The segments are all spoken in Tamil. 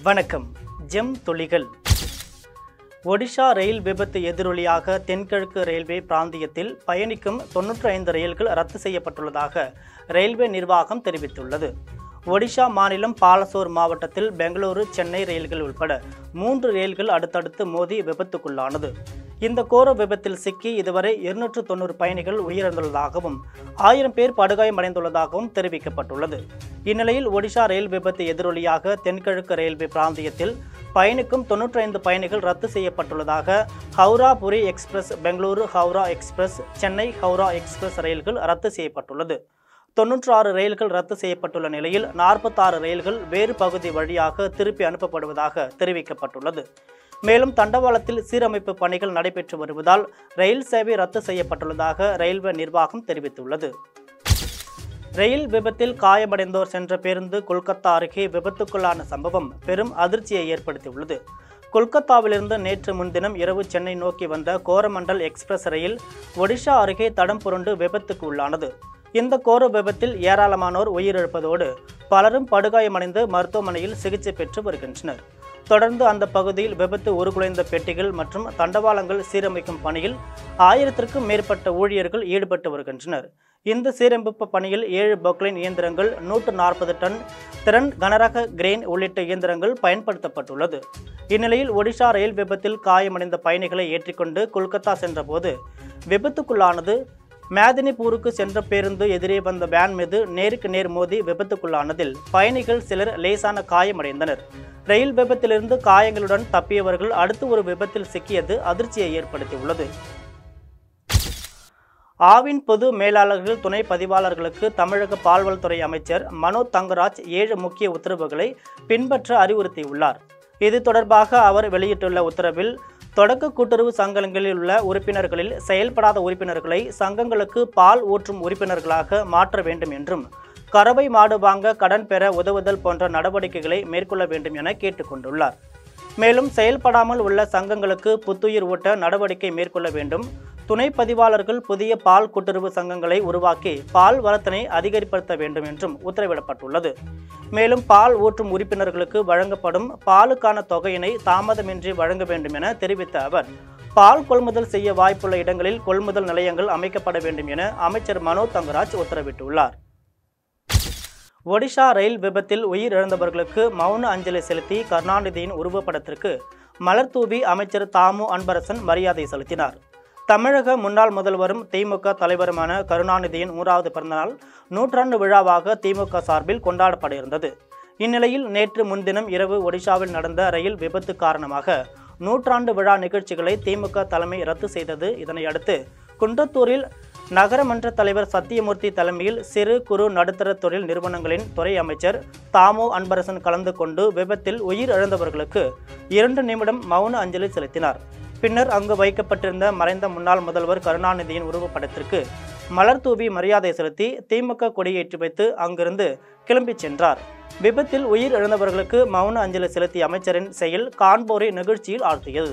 வணக்கம் ஜெம் துளிகள் ஒடிஷா ரயில் விபத்து எதிரொலியாக தென்கிழக்கு ரயில்வே பிராந்தியத்தில் பயணிக்கும் தொன்னூற்றி ஐந்து ரயில்கள் ரத்து செய்யப்பட்டுள்ளதாக ரயில்வே நிர்வாகம் தெரிவித்துள்ளது ஒடிஷா மாநிலம் பாலசோர் மாவட்டத்தில் பெங்களூரு சென்னை ரயில்கள் உட்பட மூன்று ரயில்கள் அடுத்தடுத்து மோதி விபத்துக்குள்ளானது இந்த கோர விபத்தில் சிக்கி இதுவரை இருநூற்று தொண்ணூறு பயணிகள் உயிரிழந்துள்ளதாகவும் ஆயிரம் பேர் படுகாயமடைந்துள்ளதாகவும் தெரிவிக்கப்பட்டுள்ளது இந்நிலையில் ஒடிஷா ரயில் விபத்து எதிரொலியாக தென்கிழக்கு ரயில்வே பிராந்தியத்தில் பயணிக்கும் தொன்னூற்றி ஐந்து பயணிகள் ரத்து செய்யப்பட்டுள்ளதாக Howrah Puri express Bengaluru Howrah express Chennai Howrah express ரயில்கள் ரத்து செய்யப்பட்டுள்ளது தொன்னூற்று ஆறு ரயில்கள் ரத்து செய்யப்பட்டுள்ள நிலையில் நாற்பத்தாறு ரயில்கள் வேறு பகுதி வழியாக திருப்பி அனுப்பப்படுவதாக தெரிவிக்கப்பட்டுள்ளது மேலும் தண்டவாளத்தில் சீரமைப்பு பணிகள் நடைபெற்று வருவதால் ரயில் சேவை ரத்து செய்யப்பட்டுள்ளதாக ரயில்வே நிர்வாகம் தெரிவித்துள்ளது ரயில் விபத்தில் காயமடைந்தோர் சென்ற பேருந்து கொல்கத்தா அருகே விபத்துக்குள்ளான சம்பவம் பெரும் அதிர்ச்சியை ஏற்படுத்தியுள்ளது கொல்கத்தாவிலிருந்து நேற்று முன்தினம் இரவு சென்னை நோக்கி வந்த கோரமண்டல் எக்ஸ்பிரஸ் ரயில் ஒடிஷா அருகே தடம் புரண்டு விபத்துக்கு உள்ளானது இந்த கோர விபத்தில் ஏராளமானோர் உயிரிழப்பதோடு பலரும் படுகாயமடைந்து மருத்துவமனையில் சிகிச்சை பெற்று வருகின்றனர் தொடர்ந்து அந்த பகுதியில் விபத்து உருகுலைந்த பெட்டிகள் மற்றும் தண்டவாளங்கள் சீரமைக்கும் பணியில் ஆயிரத்திற்கும் மேற்பட்ட ஊழியர்கள் ஈடுபட்டு வருகின்றனர் இந்த சீரமைப்பு பணியில் ஏழு பொக்லைன் இயந்திரங்கள் நூற்று நாற்பது டன் திறன் கனரக கிரெயின் உள்ளிட்ட இயந்திரங்கள் பயன்படுத்தப்பட்டுள்ளது இந்நிலையில் ஒடிஷா ரயில் விபத்தில் காயமடைந்த பயணிகளை ஏற்றிக்கொண்டு கொல்கத்தா சென்றபோது விபத்துக்குள்ளானது மேதினிபூருக்கு சென்ற பேருந்து எதிரே வந்த வேன் மீது நேருக்கு நேர் மோதி விபத்துக்குள்ளானதில் பயணிகள் சிலர் லேசான காயமடைந்தனர் ரயில் விபத்திலிருந்து காயங்களுடன் தப்பியவர்கள் அடுத்து ஒரு விபத்தில் சிக்கியது அதிர்ச்சியை ஏற்படுத்தியுள்ளது ஆவின் பொது மேலாளர்கள் துணை பதிவாளர்களுக்கு தமிழக பால்வளத்துறை அமைச்சர் மனோ தங்கராஜ் ஏழு முக்கிய உத்தரவுகளை பின்பற்ற அறிவுறுத்தியுள்ளார் இது தொடர்பாக அவர் வெளியிட்டுள்ள உத்தரவில் தொடக்க கூட்டுறவு சங்கங்களில் உள்ள உறுப்பினர்களில் செயல்படாத உறுப்பினர்களை சங்கங்களுக்கு பால் ஊற்றும் உறுப்பினர்களாக மாற்ற வேண்டும் என்றும் கறவை மாடு வாங்க கடன் பெற உதவுதல் போன்ற நடவடிக்கைகளை மேற்கொள்ள வேண்டும் என கேட்டுக்கொண்டுள்ளார் மேலும் செயல்படாமல் உள்ள சங்கங்களுக்கு புத்துயிர் ஊட்ட நடவடிக்கை மேற்கொள்ள வேண்டும் துணை பதிவாளர்கள் புதிய பால் கூட்டுறவு சங்கங்களை உருவாக்கி பால் வரத்தினை அதிகரிப்படுத்த வேண்டும் என்றும் உத்தரவிடப்பட்டுள்ளது மேலும் பால் ஊற்றும் உறுப்பினர்களுக்கு வழங்கப்படும் பாலுக்கான தொகையினை தாமதமின்றி வழங்க வேண்டும் என தெரிவித்த அவர் பால் கொள்முதல் செய்ய வாய்ப்புள்ள இடங்களில் கொள்முதல் நிலையங்கள் அமைக்கப்பட வேண்டும் என அமைச்சர் மனோ தங்கராஜ் உத்தரவிட்டுள்ளார் ஒடிஷா ரயில் விபத்தில் உயிரிழந்தவர்களுக்கு மௌன அஞ்சலி செலுத்தி கருணாநிதியின் உருவப்படத்திற்கு மலர் தூவி அமைச்சர் தாமு அன்பரசன் மரியாதை செலுத்தினார் தமிழக முன்னாள் முதல்வரும் திமுக தலைவருமான கருணாநிதியின் நூறாவது பிறந்தநாள் நூற்றாண்டு விழாவாக திமுக சார்பில் கொண்டாடப்பட இருந்தது இந்நிலையில் நேற்று முன்தினம் இரவு ஒடிஷாவில் நடந்த ரயில் விபத்து காரணமாக நூற்றாண்டு விழா நிகழ்ச்சிகளை திமுக தலைமை ரத்து செய்தது இதனையடுத்து குன்றத்தூரில் நகரமன்ற தலைவர் சத்தியமூர்த்தி தலைமையில் சிறு குறு நடுத்தர தொழில் நிறுவனங்களின் துறை அமைச்சர் தாமோ அன்பரசன் கலந்து கொண்டு விபத்தில் உயிர் இழந்தவர்களுக்கு இரண்டு நிமிடம் மௌன அஞ்சலி செலுத்தினார் பின்னர் அங்கு வைக்கப்பட்டிருந்த மறைந்த முன்னாள் முதல்வர் கருணாநிதியின் உருவப்படத்திற்கு மலர் தூவி மரியாதை செலுத்தி திமுக கொடியேற்றி வைத்து அங்கிருந்து கிளம்பிச் சென்றார் விபத்தில் உயிர் இழந்தவர்களுக்கு மௌன அஞ்சலி செலுத்திய அமைச்சரின் செயல் காண்போரை நிகழ்ச்சியில் ஆழ்த்தியது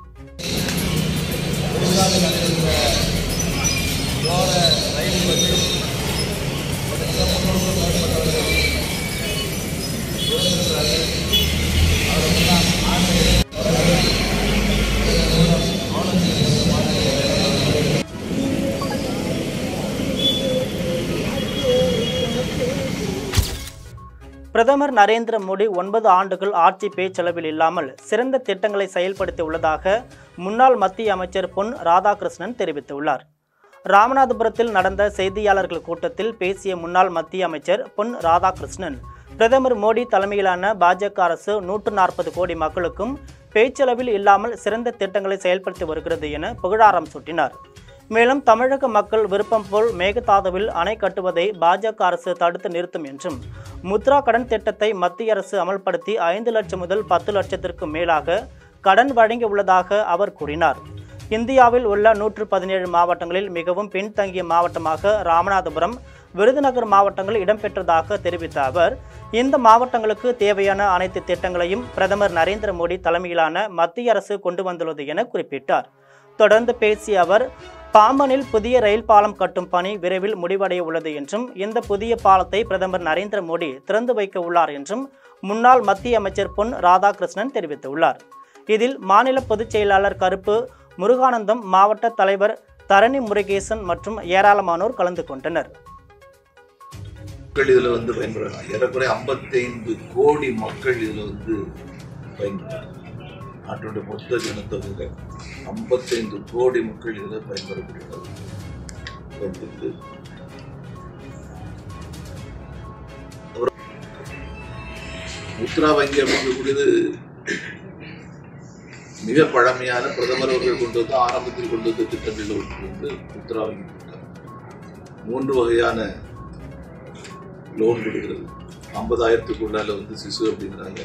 பிரதமர் நரேந்திர மோடி ஒன்பது ஆண்டுகள் ஆட்சி பேச்சளவில் இல்லாமல் சிறந்த திட்டங்களை செயல்படுத்தி உள்ளதாக முன்னாள் மத்திய அமைச்சர் பொன் ராதாகிருஷ்ணன் தெரிவித்துள்ளார் ராமநாதபுரத்தில் நடந்த செய்தியாளர்கள் கூட்டத்தில் பேசிய முன்னாள் மத்திய அமைச்சர் பொன் ராதாகிருஷ்ணன் பிரதமர் மோடி தலைமையிலான பாஜக அரசு நூற்று நாற்பது கோடி மக்களுக்கும் பேச்சளவில் இல்லாமல் சிறந்த திட்டங்களை செயல்படுத்தி வருகிறது என புகழாரம் சூட்டினார் மேலும் தமிழக மக்கள் விருப்பம் போல் மேகதாதுவில் அணை கட்டுவதை பாஜக அரசு தடுத்து நிறுத்தும் என்றும் முத்ரா கடன் திட்டத்தை மத்திய அரசு அமல்படுத்தி ஐந்து லட்சம் முதல் பத்து லட்சத்திற்கு மேலாக கடன் வழங்கி உள்ளதாக அவர் கூறினார் இந்தியாவில் உள்ள நூற்று பதினேழு மாவட்டங்களில் மிகவும் பின்தங்கிய மாவட்டமாக ராமநாதபுரம் விருதுநகர் மாவட்டங்கள் இடம்பெற்றதாக தெரிவித்த அவர் இந்த மாவட்டங்களுக்கு தேவையான அனைத்து திட்டங்களையும் பிரதமர் நரேந்திர மோடி தலைமையிலான மத்திய அரசு கொண்டு வந்துள்ளது என குறிப்பிட்டார் தொடர்ந்து பேசிய அவர் பாம்பனில் புதிய ரயில் பாலம் கட்டும் பணி விரைவில் முடிவடைய உள்ளது என்றும் இந்த புதிய பாலத்தை பிரதமர் நரேந்திர மோடி திறந்து வைக்க உள்ளார் என்றும் முன்னாள் மத்திய அமைச்சர் பொன் ராதாகிருஷ்ணன் தெரிவித்துள்ளார் இதில் மாநில பொதுச் செயலாளர் கருப்பு முருகானந்தம் மாவட்ட தலைவர் தரணி முருகேசன் மற்றும் ஏராளமானோர் கலந்து கொண்டனர் மக்கள் இதில் வந்து பயன்படுறாங்க ஏறக்குறைய ஐம்பத்தைந்து கோடி மக்கள் இதில் வந்து பயன்படுறாங்க நாட்டுடைய மொத்த ஜனத்தொகையில ஐம்பத்தைந்து கோடி மக்கள் இதில் பயன்படக்கூடியது பயன்படுது அப்புறம் முத்ரா வங்கி அப்படிங்கக்கூடியது மிக பழமையான பிரதமர் அவர்கள் கொண்டு வந்து ஆரம்பத்தில் கொண்டு வந்த திட்டங்களில் ஒன்று வந்து முத்ரா வங்கி திட்டம் மூன்று வகையான லோன் கொடுக்கிறது ஐம்பதாயிரத்துக்குள்ளால வந்து சிசு அப்படிங்கிறாங்க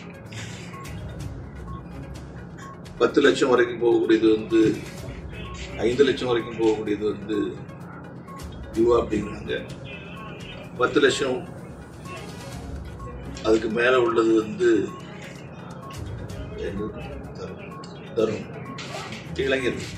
பத்து லட்சம் வரைக்கும் போகக்கூடியது வந்து ஐந்து லட்சம் வரைக்கும் போகக்கூடியது வந்து யுவா அப்படிங்கிறாங்க பத்து லட்சம் அதுக்கு மேலே உள்ளது வந்து என்ன? தரும். தரும் இளைஞர்கள்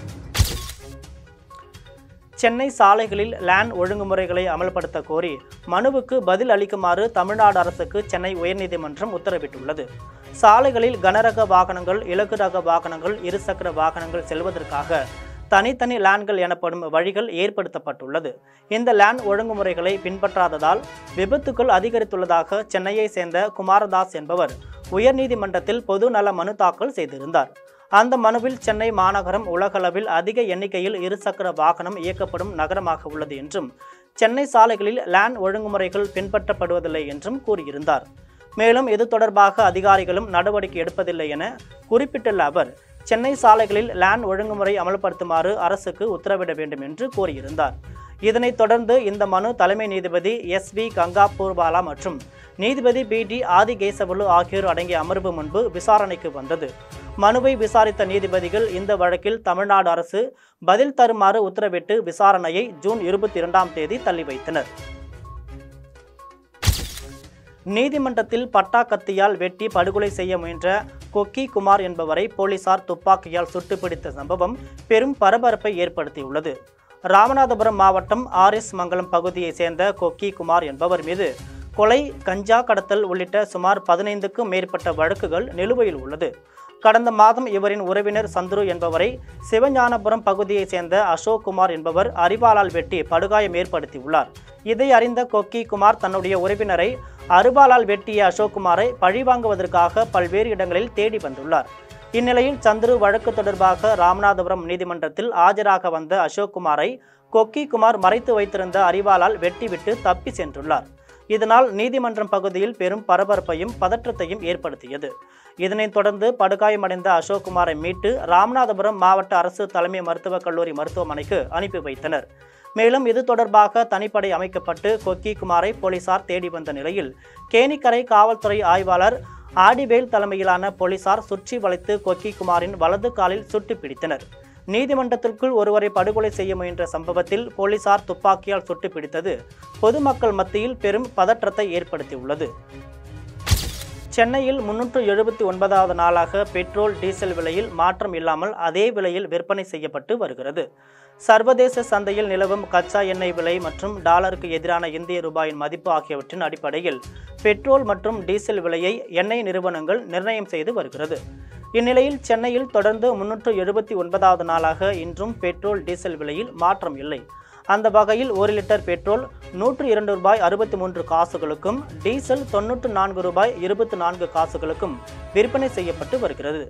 சென்னை சாலைகளில் லேண்ட் ஒழுங்குமுறைகளை அமல்படுத்த கோரி மனுவுக்கு பதில் அளிக்குமாறு தமிழ்நாடு அரசுக்கு சென்னை உயர்நீதிமன்றம் உத்தரவிட்டுள்ளது சாலைகளில் கனரக வாகனங்கள் இலகு ரக வாகனங்கள் இருசக்கர வாகனங்கள் செல்வதற்காக தனித்தனி லேண்ட்கள் எனப்படும் வழிகள் ஏற்படுத்தப்பட்டுள்ளது இந்த லேண்ட் ஒழுங்குமுறைகளை பின்பற்றாததால் விபத்துக்கள் அதிகரித்துள்ளதாக சென்னையை சேர்ந்த குமாரதாஸ் என்பவர் உயர்நீதிமன்றத்தில் பொது நல மனு தாக்கல் செய்திருந்தார் அந்த மனுவில் சென்னை மாநகரம் உலகளவில் அதிக எண்ணிக்கையில் இருசக்கர வாகனம் இயக்கப்படும் நகரமாக உள்ளது என்றும் சென்னை சாலைகளில் லேண்ட் ஒழுங்குமுறைகள் பின்பற்றப்படுவதில்லை என்றும் கூறியிருந்தார் மேலும் இது தொடர்பாக அதிகாரிகளும் நடவடிக்கை எடுப்பதில்லை என குறிப்பிட்டுள்ள அவர் சென்னை சாலைகளில் லேண்ட் ஒழுங்குமுறை அமல்படுத்துமாறு அரசுக்கு உத்தரவிட வேண்டும் என்று கூறியிருந்தார் இதனைத் தொடர்ந்து இந்த மனு தலைமை நீதிபதி எஸ் வி கங்கா பூர்வாலா மற்றும் நீதிபதி பி டி ஆதிகேசவலு ஆகியோர் அடங்கிய அமர்வு முன்பு விசாரணைக்கு வந்தது மனுவை விசாரித்த நீதிபதிகள் இந்த வழக்கில் தமிழ்நாடு அரசு பதில் தருமாறு உத்தரவிட்டு விசாரணையை ஜூன் இருபத்தி இரண்டாம் தேதி தள்ளி வைத்தனர் நீதிமன்றத்தில் பட்டா கத்தியால் வெட்டி படுகொலை செய்ய முயன்ற கொக்கி குமார் என்பவரை போலீசார் துப்பாக்கியால் சுட்டுப்பிடித்த சம்பவம் பெரும் பரபரப்பை ஏற்படுத்தியுள்ளது ராமநாதபுரம் மாவட்டம் ஆர் எஸ் மங்கலம் பகுதியைச் சேர்ந்த கொக்கி குமார் என்பவர் மீது கொலை கஞ்சா கடத்தல் உள்ளிட்ட சுமார் பதினைந்துக்கும் மேற்பட்ட வழக்குகள் நிலுவையில் உள்ளது கடந்த மாதம் இவரின் உறவினர் சந்துரு என்பவரை சிவஞானபுரம் பகுதியைச் சேர்ந்த அசோக் குமார் என்பவர் அரிவாளால் வெட்டி படுகாயம் ஏற்படுத்தியுள்ளார் இதை அறிந்த கொக்கி குமார் தன்னுடைய உறவினரை அருவாளால் வெட்டிய அசோக் குமாரை பழிவாங்குவதற்காக பல்வேறு இடங்களில் தேடி வந்துள்ளார் இந்நிலையில் சந்துரு வழக்கு தொடர்பாக ராமநாதபுரம் நீதிமன்றத்தில் ஆஜராக வந்த அசோக் குமாரை கொக்கி குமார் மறைத்து வைத்திருந்த அரிவாளால் வெட்டிவிட்டு தப்பி சென்றுள்ளார் இதனால் நீதிமன்றம் பகுதியில் பெரும் பரபரப்பையும் பதற்றத்தையும் ஏற்படுத்தியது இதனைத் தொடர்ந்து படுகாயமடைந்த அசோக் குமாரை மீட்டு ராமநாதபுரம் மாவட்ட அரசு தலைமை மருத்துவக் கல்லூரி மருத்துவமனைக்கு அனுப்பி வைத்தனர் மேலும் இது தொடர்பாக தனிப்படை அமைக்கப்பட்டு கொக்கி குமாரை போலீசார் தேடி வந்த நிலையில் கேணிக்கரை காவல்துறை ஆய்வாளர் ஆடிவேல் தலைமையிலான போலீசார் சுற்றி வளைத்து கொக்கி குமாரின் வலது காலில் சுட்டு பிடித்தனர் நீதிமன்றத்திற்குள் ஒருவரை படுகொலை செய்ய முயன்ற சம்பவத்தில் போலீசார் துப்பாக்கியால் சுட்டு பிடித்தது பொதுமக்கள் மத்தியில் பெரும் பதற்றத்தை ஏற்படுத்தியுள்ளது சென்னையில் முன்னூற்று எழுபத்தி ஒன்பதாவது நாளாக பெட்ரோல் டீசல் விலையில் மாற்றம் இல்லாமல் அதே விலையில் விற்பனை செய்யப்பட்டு வருகிறது சர்வதேச சந்தையில் நிலவும் கச்சா எண்ணெய் விலை மற்றும் டாலருக்கு எதிரான இந்திய ரூபாயின் மதிப்பு ஆகியவற்றின் அடிப்படையில் பெட்ரோல் மற்றும் டீசல் விலையை எண்ணெய் நிறுவனங்கள் நிர்ணயம் செய்து வருகிறது இந்நிலையில் சென்னையில் தொடர்ந்து முன்னூற்று எழுபத்தி ஒன்பதாவது நாளாக இன்றும் பெட்ரோல் டீசல் விலையில் மாற்றம் இல்லை அந்த வகையில் ஒரு லிட்டர் பெட்ரோல் நூற்று இரண்டு ரூபாய் அறுபத்தி மூன்று காசுகளுக்கும் டீசல் தொன்னூற்று நான்கு ரூபாய் இருபத்தி நான்கு காசுகளுக்கும் விற்பனை செய்யப்பட்டு வருகிறது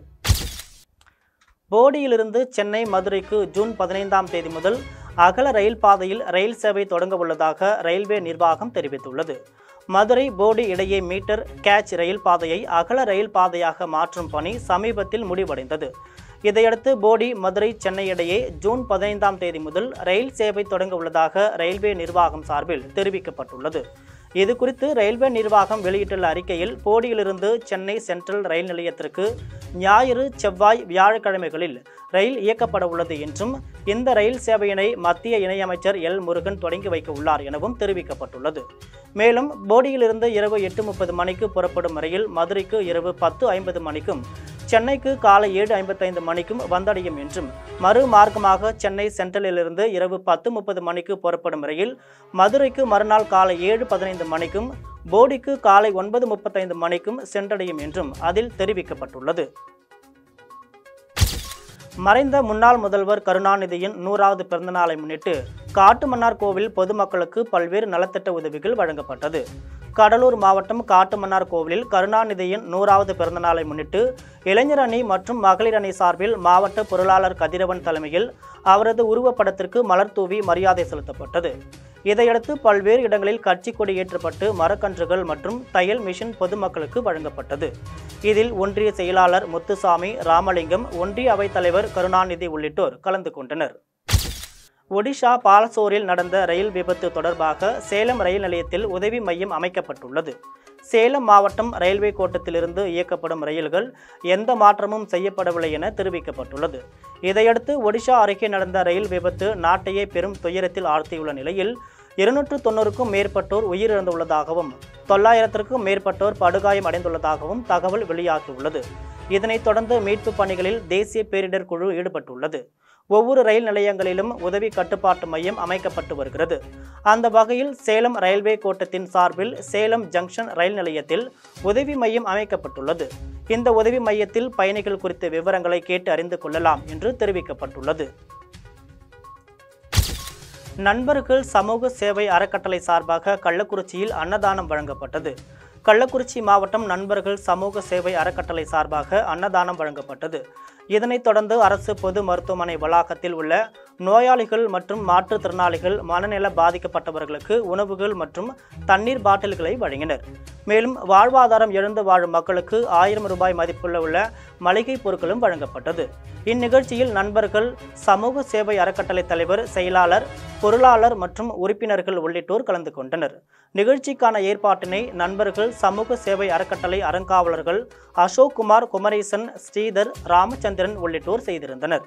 போடியிலிருந்து சென்னை மதுரைக்கு ஜூன் பதினைந்தாம் தேதி முதல் அகல ரயில் பாதையில் ரயில் சேவை தொடங்க உள்ளதாக ரயில்வே நிர்வாகம் தெரிவித்துள்ளது மதுரை போடி இடையே மீட்டர் கேட்ச் ரயில் பாதையை அகல ரயில் பாதையாக மாற்றும் பணி சமீபத்தில் முடிவடைந்தது இதையடுத்து போடி மதுரை சென்னை இடையே ஜூன் பதினைந்தாம் தேதி முதல் ரயில் சேவை தொடங்க உள்ளதாக ரயில்வே நிர்வாகம் சார்பில் தெரிவிக்கப்பட்டுள்ளது இது குறித்து ரயில்வே நிர்வாகம் வெளியிட்டுள்ள அறிக்கையில் போடியிலிருந்து சென்னை சென்ட்ரல் ரயில் நிலையத்திற்கு ஞாயிறு செவ்வாய் வியாழக்கிழமைகளில் ரயில் இயக்கப்பட உள்ளது என்றும் இந்த ரயில் சேவையினை மத்திய இணையமைச்சர் எல் முருகன் தொடங்கி வைக்க உள்ளார் எனவும் தெரிவிக்கப்பட்டுள்ளது மேலும் போடியிலிருந்து இரவு எட்டு முப்பது மணிக்கு புறப்படும் ரயில் மதுரைக்கு இரவு பத்து ஐம்பது மணிக்கும் சென்னைக்கு காலை ஏழு ஐம்பத்தைந்து மணிக்கும் வந்தடையும் என்றும் மறு மார்க்கமாக சென்னை சென்ட்ரலிலிருந்து இரவு பத்து முப்பது மணிக்கு புறப்படும் ரயில் மதுரைக்கு மறுநாள் காலை ஏழு பதினைந்து மணிக்கும் போடிக்கு காலை ஒன்பது முப்பத்தைந்து மணிக்கும் சென்றடையும் என்றும் அதில் தெரிவிக்கப்பட்டுள்ளது மறைந்த முன்னாள் முதல்வர் கருணாநிதியின் நூறாவது பிறந்தநாளை முன்னிட்டு காட்டுமன்னார் கோவில் பொதுமக்களுக்கு பல்வேறு நலத்திட்ட உதவிகள் வழங்கப்பட்டது கடலூர் மாவட்டம் காட்டுமன்னார் கோவிலில் கருணாநிதியின் நூறாவது பிறந்தநாளை முன்னிட்டு இளைஞர் அணி மற்றும் மகளிர் அணி சார்பில் மாவட்ட பொருளாளர் கதிரவன் தலைமையில் அவரது உருவப்படத்திற்கு மலர் தூவி மரியாதை செலுத்தப்பட்டது இதையடுத்து பல்வேறு இடங்களில் கட்சி கொடி ஏற்றப்பட்டு மரக்கன்றுகள் மற்றும் தையல் மிஷின் பொதுமக்களுக்கு வழங்கப்பட்டது இதில் ஒன்றிய செயலாளர் முத்துசாமி ராமலிங்கம் ஒன்றிய அவைத் தலைவர் கருணாநிதி உள்ளிட்டோர் கலந்து கொண்டனர் ஒடிஷா பாலசோரில் நடந்த ரயில் விபத்து தொடர்பாக சேலம் ரயில் நிலையத்தில் உதவி மையம் அமைக்கப்பட்டுள்ளது சேலம் மாவட்டம் ரயில்வே கோட்டத்திலிருந்து இயக்கப்படும் ரயில்கள் எந்த மாற்றமும் செய்யப்படவில்லை என தெரிவிக்கப்பட்டுள்ளது இதையடுத்து ஒடிஷா அருகே நடந்த ரயில் விபத்து நாட்டையே பெரும் துயரத்தில் ஆழ்த்தியுள்ள நிலையில் இருநூற்று தொண்ணூறுக்கும் மேற்பட்டோர் உயிரிழந்துள்ளதாகவும் தொள்ளாயிரத்திற்கும் மேற்பட்டோர் படுகாயம் அடைந்துள்ளதாகவும் தகவல் வெளியாகியுள்ளது இதனைத் தொடர்ந்து மீட்புப் பணிகளில் தேசிய பேரிடர் குழு ஈடுபட்டுள்ளது ஒவ்வொரு ரயில் நிலையங்களிலும் உதவி கட்டுப்பாட்டு மையம் அமைக்கப்பட்டு வருகிறது அந்த வகையில் சேலம் ரயில்வே கோட்டத்தின் சார்பில் சேலம் ஜங்ஷன் ரயில் நிலையத்தில் உதவி மையம் அமைக்கப்பட்டுள்ளது இந்த உதவி மையத்தில் பயணிகள் குறித்த விவரங்களை கேட்டு அறிந்து கொள்ளலாம் என்று தெரிவிக்கப்பட்டுள்ளது நண்பர்கள் சமூக சேவை அறக்கட்டளை சார்பாக கள்ளக்குறிச்சியில் அன்னதானம் வழங்கப்பட்டது கள்ளக்குறிச்சி மாவட்டம் நண்பர்கள் சமூக சேவை அறக்கட்டளை சார்பாக அன்னதானம் வழங்கப்பட்டது இதனைத் தொடர்ந்து அரசு பொது மருத்துவமனை வளாகத்தில் உள்ள நோயாளிகள் மற்றும் மாற்றுத்திறனாளிகள் மனநல பாதிக்கப்பட்டவர்களுக்கு உணவுகள் மற்றும் தண்ணீர் பாட்டில்களை வழங்கினர் மேலும் வாழ்வாதாரம் இழந்து வாழும் மக்களுக்கு ஆயிரம் ரூபாய் மதிப்புள்ள உள்ள மளிகை பொருட்களும் வழங்கப்பட்டது இந்நிகழ்ச்சியில் நண்பர்கள் சமூக சேவை அறக்கட்டளை தலைவர் செயலாளர் பொருளாளர் மற்றும் உறுப்பினர்கள் உள்ளிட்டோர் கலந்து கொண்டனர் நிகழ்ச்சிக்கான ஏற்பாட்டினை நண்பர்கள் சமூக சேவை அறக்கட்டளை அறங்காவலர்கள் அசோக் குமார் குமரேசன் ஸ்ரீதர் ராமச்சந்திரன் உள்ளிட்டோர் செய்திருந்தனர்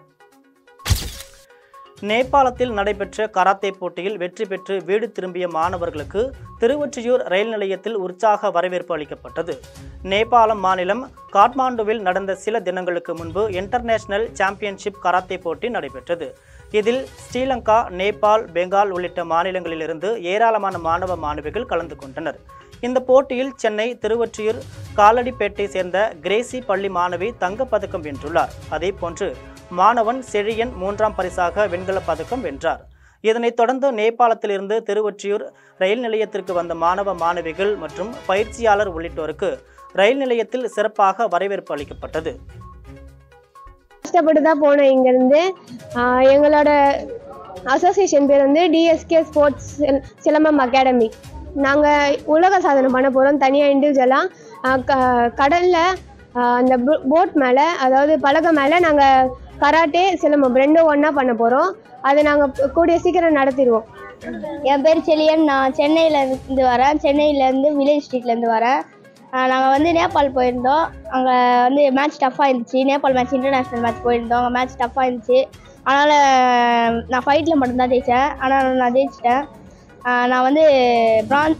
நேபாளத்தில் நடைபெற்ற கராத்தே போட்டியில் வெற்றி பெற்று வீடு திரும்பிய மாணவர்களுக்கு திருவொற்றியூர் ரயில் நிலையத்தில் உற்சாக வரவேற்பு அளிக்கப்பட்டது நேபாளம் மாநிலம் காட்மாண்டுவில் நடந்த சில தினங்களுக்கு முன்பு இன்டர்நேஷனல் சாம்பியன்ஷிப் கராத்தே போட்டி நடைபெற்றது இதில் ஸ்ரீலங்கா நேபாள் பெங்கால் உள்ளிட்ட மாநிலங்களிலிருந்து ஏராளமான மாணவ மாணவிகள் கலந்து கொண்டனர் இந்த போட்டியில் சென்னை திருவொற்றியூர் காலடிப்பேட்டை சேர்ந்த கிரேசி பள்ளி மாணவி தங்கப்பதக்கம் வென்றுள்ளார் அதேபோன்று மாணவன் செழியன் மூன்றாம் பரிசாக வெண்கலப் பதக்கம் வென்றார் இதனைத் தொடர்ந்து நேபாளத்திலிருந்து திருவொற்றியூர் ரயில் நிலையத்திற்கு வந்த மாணவ மாணவிகள் மற்றும் பயிற்சியாளர் உள்ளிட்டோருக்கு ரயில் நிலையத்தில் சிறப்பாக வரவேற்பு அளிக்கப்பட்டது கஷ்டப்பட்டு தான் போனோம் இங்கேருந்து எங்களோட அசோசியேஷன் பேர் வந்து டிஎஸ்கே ஸ்போர்ட்ஸ் சிலம்பம் அகாடமி நாங்கள் உலக சாதனை பண்ண போகிறோம் தனியாக இண்டிவிஜுவலாக க கடலில் அந்த போட் மேலே அதாவது பலகை மேலே நாங்கள் கராட்டே சிலம்பம் ரெண்டும் ஒன்றா பண்ண போகிறோம் அதை நாங்கள் கூடிய சீக்கிரம் நடத்திடுவோம் என் பேர் செலியன் நான் சென்னையில இருந்து வரேன் சென்னையிலேருந்து வில்லேஜ் ஸ்ட்ரீட்லேருந்து வரேன் நாங்கள் வந்து நேபாள் போயிருந்தோம் அங்கே வந்து மேட்ச் டஃப்பாக இருந்துச்சு நேபாள் மேட்ச் இன்டர்நேஷ்னல் மேட்ச் போயிருந்தோம் அங்கே மேட்ச் டஃப்பாக இருந்துச்சு அதனால் நான் ஃபைட்டில் மட்டும்தான் ஜெயித்தேன் ஆனால் நான் ஜெயிச்சிட்டேன் ஆஹ் நான் வந்து பிரான்ஸ்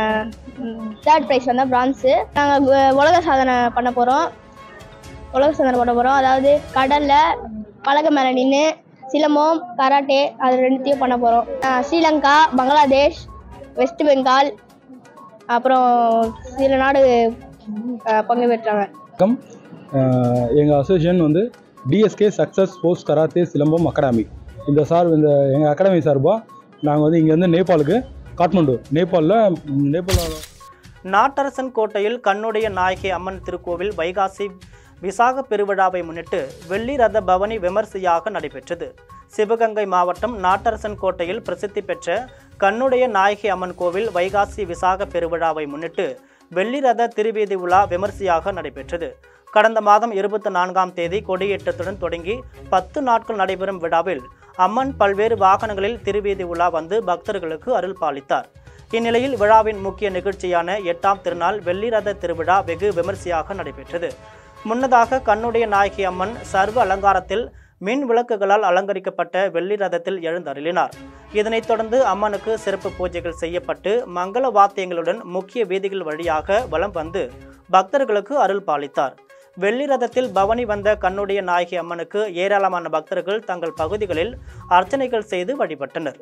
தேர்ட் ப்ரைஸ் வந்தேன் பிரான்ஸு நாங்கள் உலக சாதனை பண்ண போகிறோம் உலக சாதனை பண்ண போகிறோம் அதாவது கடலில் பலகை மேலே நின்று சிலம்பம் கராட்டே அது ரெண்டுத்தையும் பண்ண போகிறோம் ஸ்ரீலங்கா பங்களாதேஷ் வெஸ்ட் பெங்கால் அப்புறம் சில நாடு ஆஹ் பங்கு பெற்றாங்க வணக்கம் எங்கள் அசோசியேஷன் வந்து TSK success sports karate silambam academy இந்த சார் இந்த எங்கள் அகாடமி சார்பாக நாங்கள் வந்து இங்கேருந்து நேபாளுக்கு காட்மண்டு நேபாளில் நேபாள நாட்டரசன் கோட்டையில் கண்ணுடைய நாயகி அம்மன் திருக்கோவில் வைகாசி விசாக பெருவிழாவை முன்னிட்டு வெள்ளி ரத பவனி விமர்சையாக நடைபெற்றது சிவகங்கை மாவட்டம் நாட்டரசன் கோட்டையில் பிரசித்தி பெற்ற கண்ணுடைய நாயகி அம்மன் கோவில் வைகாசி விசாக பெருவிழாவை முன்னிட்டு வெள்ளி ரத திருவீதி உலா விமர்சையாக நடைபெற்றது கடந்த மாதம் இருபத்தி நான்காம் தேதி கொடியேற்றத்துடன் தொடங்கி பத்து நாட்கள் நடைபெறும் விழாவில் அம்மன் பல்வேறு வாகனங்களில் திருவீதி உலா வந்து பக்தர்களுக்கு அருள் பாலித்தார் இந்நிலையில் விழாவின் முக்கிய நிகழ்ச்சியான எட்டாம் திருநாள் வெள்ளி ரத திருவிழா வெகு விமர்சையாக நடைபெற்றது முன்னதாக கண்ணுடைய நாயகி அம்மன் சர்வ அலங்காரத்தில் மின் விளக்குகளால் அலங்கரிக்கப்பட்ட வெள்ளி ரதத்தில் எழுந்தருளினார் இதனைத் தொடர்ந்து அம்மனுக்கு சிறப்பு பூஜைகள் செய்யப்பட்டு மங்கள வாத்தியங்களுடன் முக்கிய வீதிகள் வழியாக வலம் வந்து பக்தர்களுக்கு அருள் பாலித்தார் வெள்ளி ரதத்தில் பவனி வந்த கண்ணுடைய நாயகி அம்மனுக்கு ஏராளமான பக்தர்கள் தங்கள் பகுதிகளில் அர்ச்சனைகள் செய்து வழிபட்டனர்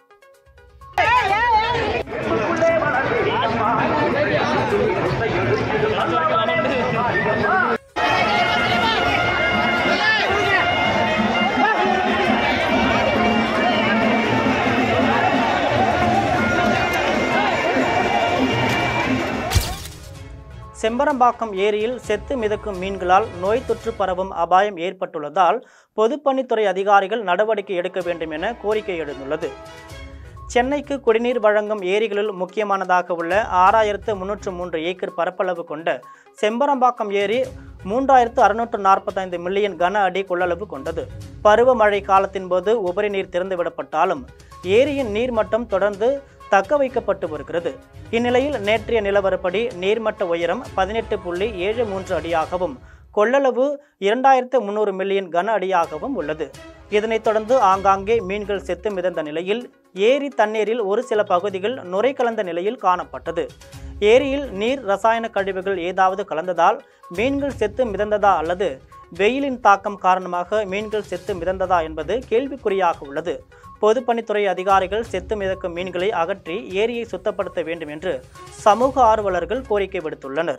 செம்பரம்பாக்கம் ஏரியில் செத்து மிதக்கும் மீன்களால் நோய் தொற்று பரவும் அபாயம் ஏற்பட்டுள்ளதால் பொதுப்பணித்துறை அதிகாரிகள் நடவடிக்கை எடுக்க வேண்டும் என கோரிக்கை எழுந்துள்ளது சென்னைக்கு குடிநீர் வழங்கும் ஏரிகளில் முக்கியமானதாக உள்ள ஆறாயிரத்து முன்னூற்று மூன்று ஏக்கர் பரப்பளவு கொண்ட செம்பரம்பாக்கம் ஏரி மூன்றாயிரத்து அறுநூற்று நாற்பத்தைந்து மில்லியன் கன அடி கொள்ளளவு கொண்டது பருவமழை காலத்தின் போது உபரி நீர் திறந்துவிடப்பட்டாலும் ஏரியின் நீர்மட்டம் தொடர்ந்து தக்க வைக்கப்பட்டு வருகிறது இந்நிலையில் நேற்றைய நிலவரப்படி நீர்மட்ட உயரம் பதினெட்டு புள்ளி ஏழு மூன்று அடியாகவும் கொள்ளளவு இரண்டாயிரத்து முந்நூறு மில்லியன் கன அடியாகவும் உள்ளது இதனைத் தொடர்ந்து ஆங்காங்கே மீன்கள் செத்து மிதந்த நிலையில் ஏரி தண்ணீரில் ஒரு சில பகுதிகள் நுரை கலந்த நிலையில் காணப்பட்டது ஏரியில் நீர் ரசாயன கழிவுகள் ஏதாவது கலந்ததால் மீன்கள் செத்து மிதந்ததா அல்லது வெயிலின் தாக்கம் காரணமாக மீன்கள் செத்து மிதந்ததா என்பது கேள்விக்குறியாக உள்ளது பொதுப்பணித்துறை அதிகாரிகள் செத்து மிதக்கும் மீன்களை அகற்றி ஏரியை சுத்தப்படுத்த வேண்டும் என்று சமூக ஆர்வலர்கள் கோரிக்கை விடுத்துள்ளனர்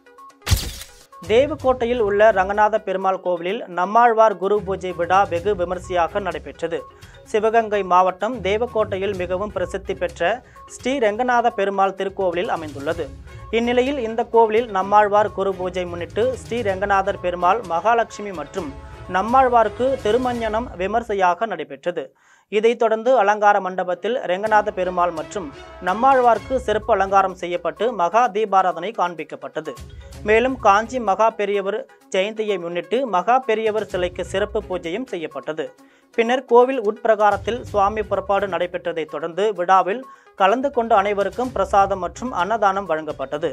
தேவக்கோட்டையில் உள்ள ரங்கநாத பெருமாள் கோவிலில் நம்மாழ்வார் குரு பூஜை விழா வெகு விமரிசையாக நடைபெற்றது சிவகங்கை மாவட்டம் தேவக்கோட்டையில் மிகவும் பிரசித்தி பெற்ற ஸ்ரீ ரங்கநாத பெருமாள் திருக்கோவிலில் அமைந்துள்ளது இந்நிலையில் இந்த கோவிலில் நம்மாழ்வார் குரு பூஜை முன்னிட்டு ஸ்ரீ ரங்கநாதர் பெருமாள் மகாலட்சுமி மற்றும் நம்மாழ்வாருக்கு திருமஞ்சனம் விமர்சையாக நடைபெற்றது இதைத் தொடர்ந்து அலங்கார மண்டபத்தில் ரெங்கநாத பெருமாள் மற்றும் நம்மாழ்வார்க்கு சிறப்பு அலங்காரம் செய்யப்பட்டு மகா தீபாராதனை காண்பிக்கப்பட்டது மேலும் காஞ்சி மகா பெரியவர் ஜெயந்தியை முன்னிட்டு மகா பெரியவர் சிலைக்கு சிறப்பு பூஜையும் செய்யப்பட்டது பின்னர் கோவில் உட்பிரகாரத்தில் சுவாமி புறப்பாடு நடைபெற்றதைத் தொடர்ந்து விழாவில் கலந்து கொண்ட அனைவருக்கும் பிரசாதம் மற்றும் அன்னதானம் வழங்கப்பட்டது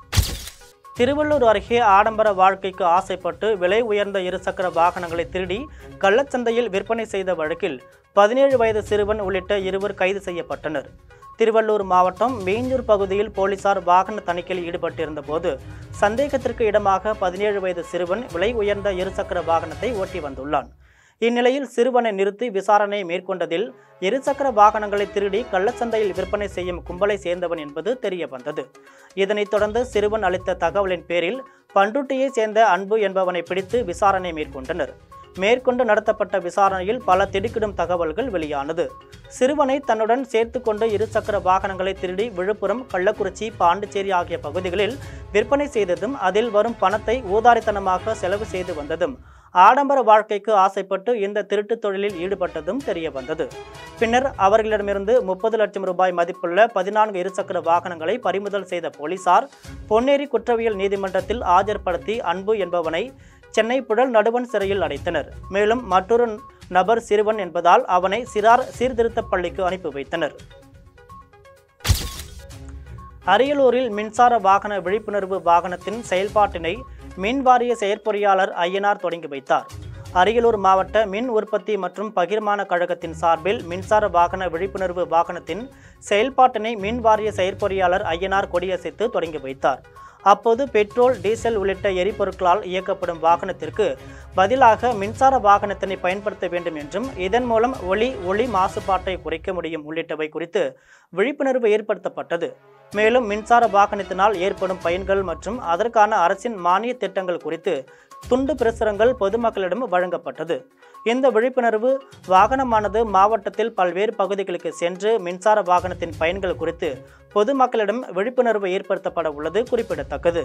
திருவள்ளூர் அருகே ஆடம்பர வாழ்க்கைக்கு ஆசைப்பட்டு விலை உயர்ந்த இருசக்கர வாகனங்களை திருடி கள்ளச்சந்தையில் விற்பனை செய்த வழக்கில் பதினேழு வயது சிறுவன் உள்ளிட்ட இருவர் கைது செய்யப்பட்டனர் திருவள்ளூர் மாவட்டம் மீஞ்சூர் பகுதியில் போலீசார் வாகன தணிக்கையில் ஈடுபட்டிருந்த போது சந்தேகத்திற்கு இடமாக பதினேழு வயது சிறுவன் விலை உயர்ந்த இருசக்கர வாகனத்தை ஓட்டி வந்துள்ளான் இந்நிலையில் சிறுவனை நிறுத்தி விசாரணை மேற்கொண்டதில் இருசக்கர வாகனங்களை திருடி கள்ளச்சந்தையில் விற்பனை செய்யும் கும்பலை சேர்ந்தவன் என்பது தெரிய வந்தது இதனைத் தொடர்ந்து சிறுவன் அளித்த தகவலின் பேரில் பண்ருட்டியை சேர்ந்த அன்பு என்பவனை பிடித்து விசாரணை மேற்கொண்டனர் மேற்கொண்டு நடத்தப்பட்ட விசாரணையில் பல திடுக்கிடும் தகவல்கள் வெளியானது சிறுவனை தன்னுடன் சேர்த்து கொண்டு இருசக்கர வாகனங்களை திருடி விழுப்புரம் கள்ளக்குறிச்சி பாண்டிச்சேரி ஆகிய பகுதிகளில் விற்பனை செய்ததும் அதில் வரும் பணத்தை ஊதாரித்தனமாக செலவு செய்து வந்ததும் ஆடம்பர வாழ்க்கைக்கு ஆசைப்பட்டு இந்த திருட்டுத் தொழிலில் ஈடுபட்டதும் தெரிய வந்தது பின்னர் அவர்களிடமிருந்து முப்பது லட்சம் ரூபாய் மதிப்புள்ள பதினான்கு இருசக்கர வாகனங்களை பறிமுதல் செய்த போலீசார் பொன்னேரி குற்றவியல் நீதிமன்றத்தில் ஆஜர்படுத்தி அன்பு என்பவனை சென்னை புழல் நடுவன் சிறையில் அடைத்தனர் மேலும் மற்றொரு நபர் சிறுவன் என்பதால் அவனை சிறார் சீர்திருத்தப் பள்ளிக்கு அனுப்பி வைத்தனர் அரியலூரில் மின்சார வாகன விழிப்புணர்வு வாகனத்தின் செயல்பாட்டினை மின் வாரிய செயற்பொறியாளர் ஐயனார் தொடங்கி வைத்தார் அரியலூர் மாவட்ட மின் உற்பத்தி மற்றும் பகிர்மான கழகத்தின் சார்பில் மின்சார வாகன விழிப்புணர்வு வாகனத்தின் செயல்பாட்டினை மின் வாரிய செயற்பொறியாளர் ஐயனார் கொடியசைத்து தொடங்கி வைத்தார் அப்போது பெட்ரோல் டீசல் உள்ளிட்ட எரிபொருட்களால் இயக்கப்படும் வாகனத்திற்கு பதிலாக மின்சார வாகனத்தினை பயன்படுத்த வேண்டும் என்றும் இதன் மூலம் ஒளி ஒளி மாசுபாட்டை குறைக்க முடியும் உள்ளிட்டவை குறித்து விழிப்புணர்வு ஏற்படுத்தப்பட்டது மேலும் மின்சார வாகனத்தினால் ஏற்படும் பயன்கள் மற்றும் அதற்கான அரசின் மானிய திட்டங்கள் குறித்து துண்டு பிரசுரங்கள் பொதுமக்களிடம் வழங்கப்பட்டது இந்த விழிப்புணர்வு வாகனமானது மாவட்டத்தில் பல்வேறு பகுதிகளுக்கு சென்று மின்சார வாகனத்தின் பயன்கள் குறித்து பொதுமக்களிடம் விழிப்புணர்வு ஏற்படுத்தப்பட உள்ளது குறிப்பிடத்தக்கது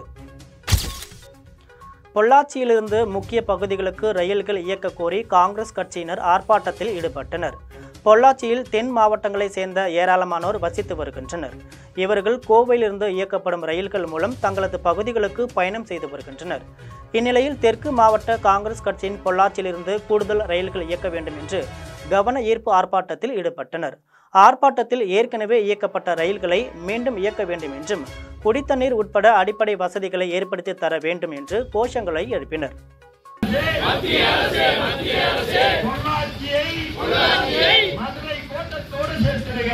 பொள்ளாச்சியிலிருந்து முக்கிய பகுதிகளுக்கு ரயில்கள் இயக்க கோரி காங்கிரஸ் கட்சியினர் ஆர்ப்பாட்டத்தில் ஈடுபட்டனர் பொள்ளாச்சியில் தென் மாவட்டங்களைச் சேர்ந்த ஏராளமானோர் வசித்து வருகின்றனர் இவர்கள் கோவையிலிருந்து இயக்கப்படும் ரயில்கள் மூலம் தங்களது பகுதிகளுக்கு பயணம் செய்து வருகின்றனர் இந்நிலையில் தெற்கு மாவட்ட காங்கிரஸ் கட்சியின் பொள்ளாச்சியிலிருந்து கூடுதல் ரயில்கள் இயக்க வேண்டும் என்று கவன ஈர்ப்பு ஆர்ப்பாட்டத்தில் ஈடுபட்டனர் ஆர்ப்பாட்டத்தில் ஏற்கனவே இயக்கப்பட்ட ரயில்களை மீண்டும் இயக்க வேண்டும் என்றும் குடித்தண்ணீர் உட்பட அடிப்படை வசதிகளை ஏற்படுத்தி தர வேண்டும் என்று கோஷங்களை எழுப்பினர் பொள்ளாச்சியை மதுரை கோட்டத்தோடு சேர்த்திடுக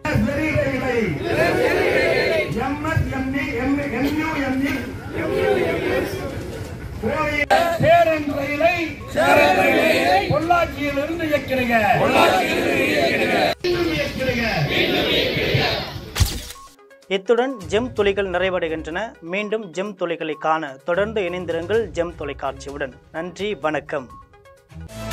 சிறைகளை எம்எஸ் எம்இ எம்யூ எம்இ பொள்ளாச்சியிலிருந்து இயக்கிறீங்க மீண்டும் இயக்கிறீங்க இத்துடன் ஜெம் துளிகள் நிறைவடைகின்றன மீண்டும் ஜெம் துளிகளை காண தொடர்ந்து இணைந்திருங்கள் ஜெம் தொலைக்காட்சியுடன் நன்றி வணக்கம்